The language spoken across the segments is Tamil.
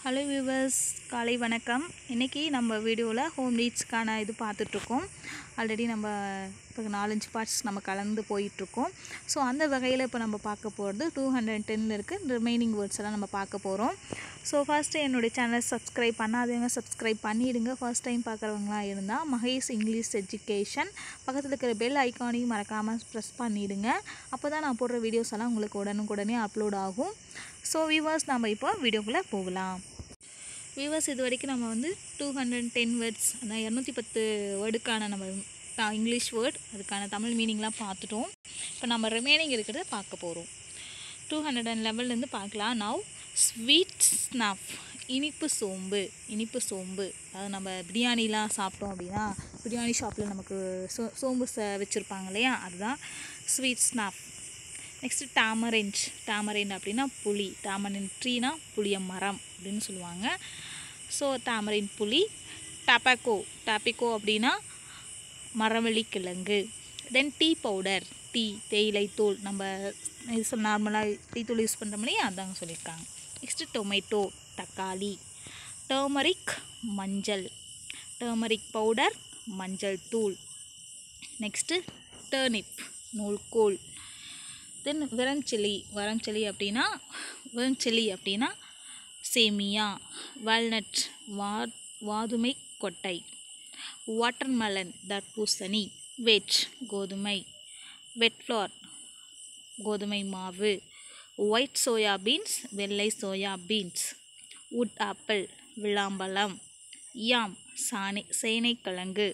ஹலோ வியூவர்ஸ் காலை வணக்கம் இன்றைக்கி நம்ம வீடியோவில் ஹோம் நீட்ஸ்க்கான இது பார்த்துட்ருக்கோம் ஆல்ரெடி நம்ம இப்போ நாலஞ்சு பார்ட்ஸ் நம்ம கலந்து போயிட்டுருக்கோம் ஸோ அந்த வகையில் இப்போ நம்ம பார்க்க போகிறது டூ ஹண்ட்ரட் டென்னில் இருக்க ரிமைனிங் வேர்ட்ஸ் எல்லாம் நம்ம பார்க்க போகிறோம் ஸோ ஃபஸ்ட்டு என்னுடைய சேனலை சப்ஸ்கிரைப் பண்ணாதவங்க சப்ஸ்கிரைப் பண்ணிவிடுங்க ஃபர்ஸ்ட் டைம் பார்க்குறவங்களா இருந்தால் மகேஷ் இங்கிலீஷ் எஜுகேஷன் பக்கத்தில் இருக்கிற பெல் ஐக்கானையும் மறக்காமல் ப்ரெஸ் பண்ணிவிடுங்க அப்போ தான் நான் போடுற வீடியோஸ் எல்லாம் உங்களுக்கு உடனுக்குடனே அப்லோட் ஆகும் ஸோ வியூவர்ஸ் நம்ம இப்போ வீடியோக்குள்ளே போகலாம் வியூவர்ஸ் இது வரைக்கும் நம்ம வந்து டூ ஹண்ட்ரட் டென் வேர்ட்ஸ் அதான் இரநூத்தி பத்து வேர்டுக்கான நம்ம த- இங்கிலீஷ் வேர்ட் அதுக்கான தமிழ் மீனிங்லாம் பார்த்துட்டோம் இப்போ நம்ம ரிமைனிங் இருக்கிறத பார்க்க போகிறோம் டூ ஹண்ட்ரட் அண்ட் லெவல்லேருந்து பார்க்கலாம் நவ் ஸ்வீட் ஸ்னஃப் இனிப்பு சோம்பு இனிப்பு சோம்பு அதாவது நம்ம பிரியாணிலாம் சாப்பிட்டோம் அப்படின்னா பிரியாணி ஷாப்பில் நமக்கு சோ சோம்பு ச வச்சுருப்பாங்க இல்லையா அதுதான் sweet snuff next tamarind tamarind அப்படின்னா புளி டாமரின் ட்ரீனா புளிய மரம் அப்படின்னு சொல்லுவாங்க ஸோ டாமரின் புளி டாப்பாக்கோ டாப்பிக்கோ அப்படின்னா மரவள்ளி கிழங்கு தென் டீ பவுடர் டீ தேயிலை தூள் நம்ம இது நார்மலாக டீ தூள் யூஸ் பண்ணுறோம் இல்லையா அதாங்க சொல்லியிருக்காங்க நெக்ஸ்ட்டு டொமேட்டோ தக்காளி டர்மரிக் மஞ்சள் டர்மரிக் பவுடர் மஞ்சள் தூள் நெக்ஸ்ட்டு டர்னிப் நூல்கோல் தென் விரஞ்சிலி வரஞ்சிலி அப்படின்னா விரஞ்சிலி அப்படின்னா சேமியா வால்நட் வா வாதுமை கொட்டை வாட்டர்மெலன் தர்பூசணி வெட் கோதுமை வெட் ஃப்ளார் கோதுமை மாவு ஒயிட் சோயா பீன்ஸ் வெள்ளை சோயா பீன்ஸ் உட் ஆப்பிள் விளாம்பழம் யாம் சாணை சேனைக்கிழங்கு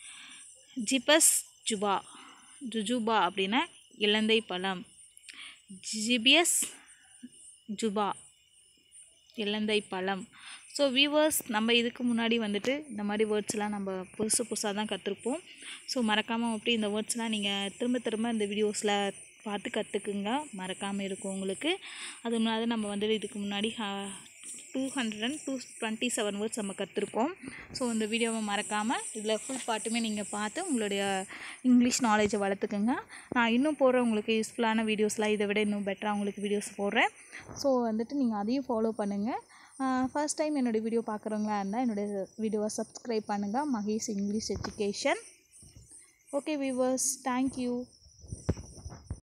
ஜிபஸ் ஜுபா ஜுஜுபா அப்படின்னா இலந்தை பழம் ஜிபியஸ் ஜுபா இலந்தை பழம் ஸோ வியூவர்ஸ் நம்ம இதுக்கு முன்னாடி வந்துட்டு இந்த மாதிரி வேர்ட்ஸ்லாம் நம்ம புதுசு புதுசாக தான் கற்றுருப்போம் ஸோ மறக்காமல் அப்படி இந்த வேர்ட்ஸ்லாம் நீங்கள் திரும்ப திரும்ப இந்த வீடியோஸில் பார்த்து கற்றுக்குங்க மறக்காமல் இருக்கும் உங்களுக்கு அது முன்னாடி நம்ம வந்து இதுக்கு முன்னாடி two hundred and two twenty seven words நம்ம கற்றுருக்கோம் ஸோ இந்த வீடியோவை மறக்காமல் இதில் ஃபுல் பாட்டுமே நீங்கள் பார்த்து உங்களுடைய இங்கிலீஷ் நாலேஜை வளர்த்துக்குங்க நான் இன்னும் போடுற உங்களுக்கு யூஸ்ஃபுல்லான வீடியோஸ்லாம் இதை விட இன்னும் பெட்டராக உங்களுக்கு வீடியோஸ் போடுறேன் ஸோ வந்துட்டு நீங்கள் அதையும் ஃபாலோ பண்ணுங்கள் ஃபர்ஸ்ட் டைம் என்னோடய வீடியோ பார்க்குறவங்களா இருந்தால் என்னுடைய வீடியோவை சப்ஸ்கிரைப் பண்ணுங்கள் Mahesh English education okay viewers thank you